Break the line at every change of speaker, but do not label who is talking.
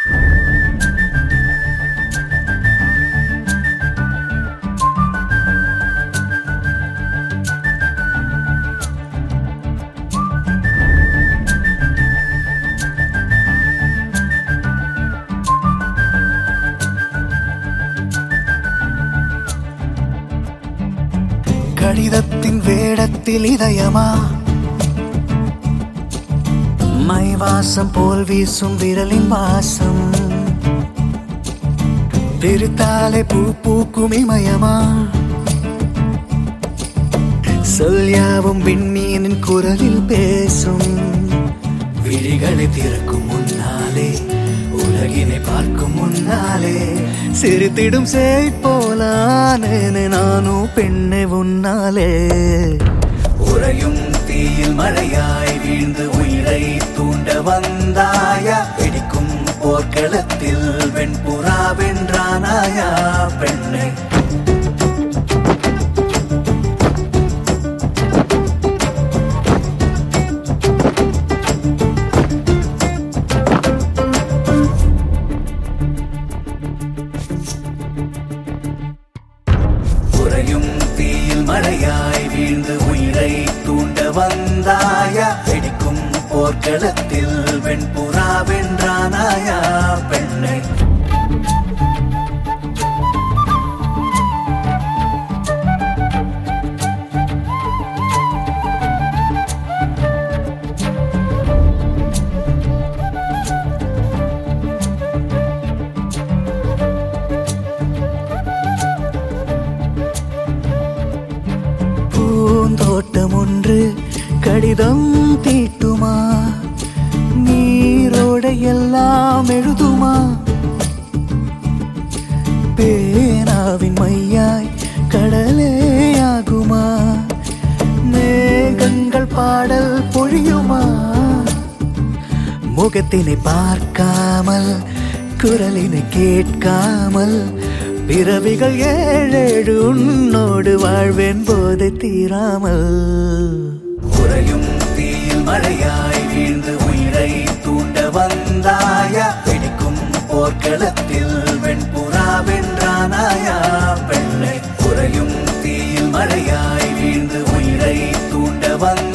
கடிதத்தின் வேடத்தில் இதயமா மை வாசம் போல் வீசும் விரலின் வாசம் பிரித்தாலே பூ பூக்கும் இமயமா சொல்யாவும் விண்மீனின் குரலில் பேசும் விழிகளை திறக்கும் முன்னாலே உலகினை பார்க்கும் முன்னாலே சிரித்திடும் சேய் போலானேனே நானும் பெண்ணை உன்னாலே உறையும் தீயில் மழையாய் வீழ்ந்து உயிரை தூண்ட வந்தாயா வெடிக்கும் போர்க்களத்தில் வெண்புறா வென்றானாயா பெண்ணை உறையும் தீயில் மழையாய் வீழ்ந்து உயிரை தூண்ட வந்தாயா வெடிக்கும் போர்க்களத்தில் வெண்புறா வென்றானாயா பெண்ணை பூந்தோட்டம் ஒன்று கடிதம் தீட்டுமா நீரோட எல்லாம் எழுதுமா பேனாவின் மையாய் கடலே ஆகுமா மேகங்கள் பாடல் பொழியுமா முகத்தினை பார்க்காமல் குரலினை கேட்காமல் பிறவிகள் ஏழேழு உன்னோடு வாழ்வேன் போதை தீராமல் உறையும் தீயில் மழையாய் வீழ்ந்து உயிரை தூண்ட வந்தாயா வெடிக்கும் போர்க்களத்தில் வெண்புறா வென்றானாயா பெண்ணை உறையும் தீயில் மழையாய் வீழ்ந்து உயிரை தூண்ட வந்தாயா